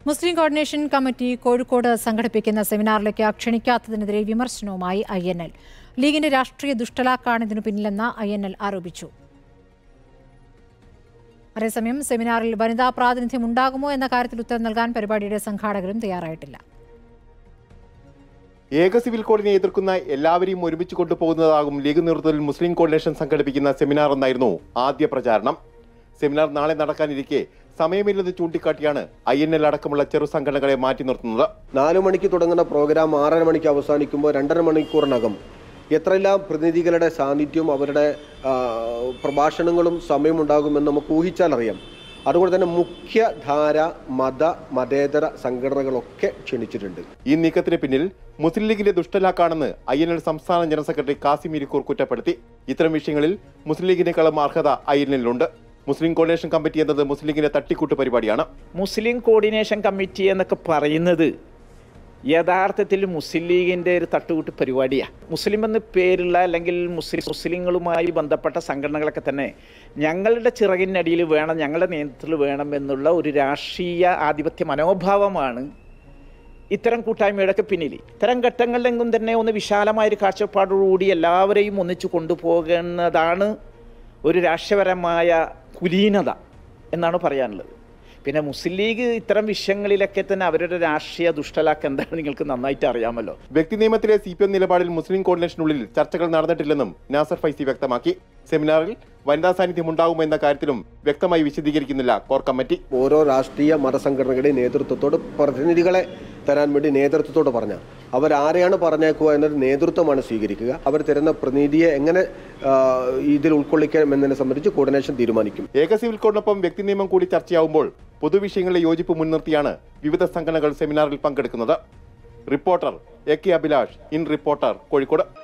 മുസ്ലിം coordination committee Kozhikode സംഘടിപ്പിക്കുന്ന സെമിനാറിലേക്ക് ക്ഷണിക്കാത്തതിനെതിരെ വിമർശനവുമായി I N L ലീഗിന്റെ രാഷ്ട്രീയ ദുഷ്ടലാക്കാണ് ഇതിനു പിന്നിലെന്ന് ഐ എൻ എൽ ആരോപിച്ചു അതേസമയം സെമിനാറിൽ വനിതാ പ്രാതിനിധ്യം ഉണ്ടാകുമോ എന്ന കാര്യത്തിൽ ഉത്തരം നൽകാൻ പരിപാടിയുടെ സംഘാടകരും തയ്യാറായിട്ടില്ല ഏക സിവിൽ കോഡിനെ എതിർക്കുന്ന എല്ലാവരെയും ഒരുമിച്ച് കൊണ്ടുപോകുന്നതാകും ലീഗ് നേതൃത്വത്തിൽ മുസ്ലിം കോർഡിനേഷൻ സംഘടിപ്പിക്കുന്ന സെമിനാർ എന്നായിരുന്നു ആദ്യ പ്രചാരണം സെമിനാർ നാളെ നടക്കാനിരിക്കെ സമയമില്ലെന്ന് ചൂണ്ടിക്കാട്ടിയാണ് ഐ എൻ എൽ അടക്കമുള്ള ചെറു സംഘടനകളെ മാറ്റി നിർത്തുന്നത് നാലു മണിക്ക് തുടങ്ങുന്ന പ്രോഗ്രാം ആറര മണിക്ക് അവസാനിക്കുമ്പോൾ രണ്ടര മണിക്കൂറിനകം എത്രയെല്ലാം പ്രതിനിധികളുടെ സാന്നിധ്യവും അവരുടെ ആ, പ്രഭാഷണങ്ങളും സമയമുണ്ടാകുമെന്ന് നമുക്ക് ഊഹിച്ചാൽ അറിയാം അതുകൊണ്ട് തന്നെ മുഖ്യധാര മത മതേതര സംഘടനകളൊക്കെ ക്ഷണിച്ചിട്ടുണ്ട് ഈ നീക്കത്തിന് പിന്നിൽ മുസ്ലിം ലീഗിന്റെ ദുഷ്ടലാക്കാണെന്ന് ഐ എൻ എൽ സംസ്ഥാന ജനറൽ സെക്രട്ടറി കാസിം ഇരിക്കൂർ കുറ്റപ്പെടുത്തി ഇത്തരം വിഷയങ്ങളിൽ മുസ്ലിം ലീഗിനേക്കാളും അർഹത ഐ എൻ എല്ലിനുണ്ട് മുസ്ലിം കോർഡിനേഷൻ കമ്മിറ്റി എന്നത് മുസ്ലിം ലീഗിന്റെ തട്ടിക്കൂട്ട് പരിപാടിയാണ് മുസ്ലിം കോർഡിനേഷൻ കമ്മിറ്റി എന്നൊക്കെ പറയുന്നത് യഥാർത്ഥത്തിൽ മുസ്ലിം ലീഗിൻ്റെ ഒരു തട്ടുകൂട്ട് പരിപാടിയാണ് മുസ്ലിം എന്ന പേരുള്ള അല്ലെങ്കിൽ മുസ്ലിം മുസ്ലിങ്ങളുമായി ബന്ധപ്പെട്ട സംഘടനകളൊക്കെ തന്നെ ഞങ്ങളുടെ ചിറകിനടിയിൽ വേണം ഞങ്ങളുടെ നേതൃത്വത്തിൽ വേണം എന്നുള്ള ഒരു രാഷ്ട്രീയ ആധിപത്യ മനോഭാവമാണ് ഇത്തരം കൂട്ടായ്മയുടെയൊക്കെ പിന്നിൽ ഇത്തരം ഘട്ടങ്ങളിലെങ്കിലും തന്നെ ഒന്ന് വിശാലമായൊരു കാഴ്ചപ്പാടോടുകൂടി എല്ലാവരെയും ഒന്നിച്ചു കൊണ്ടുപോകുന്നതാണ് ഒരു രാഷ്ട്രീയപരമായ കുലീനത എന്നാണ് പറയാനുള്ളത് പിന്നെ മുസ്ലിം ലീഗ് ഇത്തരം വിഷയങ്ങളിലൊക്കെ തന്നെ അവരുടെ രാഷ്ട്രീയ ദുഷ്ടലാക്ക് എന്താണ് നിങ്ങൾക്ക് നന്നായിട്ട് അറിയാമല്ലോ വ്യക്തി നിയമത്തിലെ സി പി എം നിലപാടിൽ മുസ്ലിം കോർഡിനേഷനുള്ളിൽ ചർച്ചകൾ നടന്നിട്ടില്ലെന്നും നാസർ ഫൈസി വ്യക്തമാക്കി സെമിനാറിൽ വനിതാ സാന്നിധ്യം ഉണ്ടാകുമോ എന്ന കാര്യത്തിലും വ്യക്തമായി വിശദീകരിക്കുന്നില്ല കോർ കമ്മിറ്റി ഓരോ രാഷ്ട്രീയ മതസംഘടനകളുടെ നേതൃത്വത്തോട് പ്രതിനിധികളെ തരാൻ വേണ്ടി നേതൃത്വത്തോട് പറഞ്ഞ അവരാരെയാണ് പറഞ്ഞേക്കുക എന്നത് നേതൃത്വമാണ് സ്വീകരിക്കുക അവർ തരുന്ന പ്രതിനിധിയെ എങ്ങനെ ആ, ഇതിൽ ഉൾക്കൊള്ളിക്കാം എന്നതിനെ സംബന്ധിച്ച് കോർഡിനേഷൻ തീരുമാനിക്കും ഏക സിവിൽ കോഡിനൊപ്പം വ്യക്തി നിയമം കൂടി ചർച്ചയാവുമ്പോൾ പൊതുവിഷയങ്ങളിലെ യോജിപ്പ് മുൻനിർത്തിയാണ് വിവിധ സംഘടനകൾ സെമിനാറിൽ പങ്കെടുക്കുന്നത് reporter A K Abhilash in reporter Kozhikode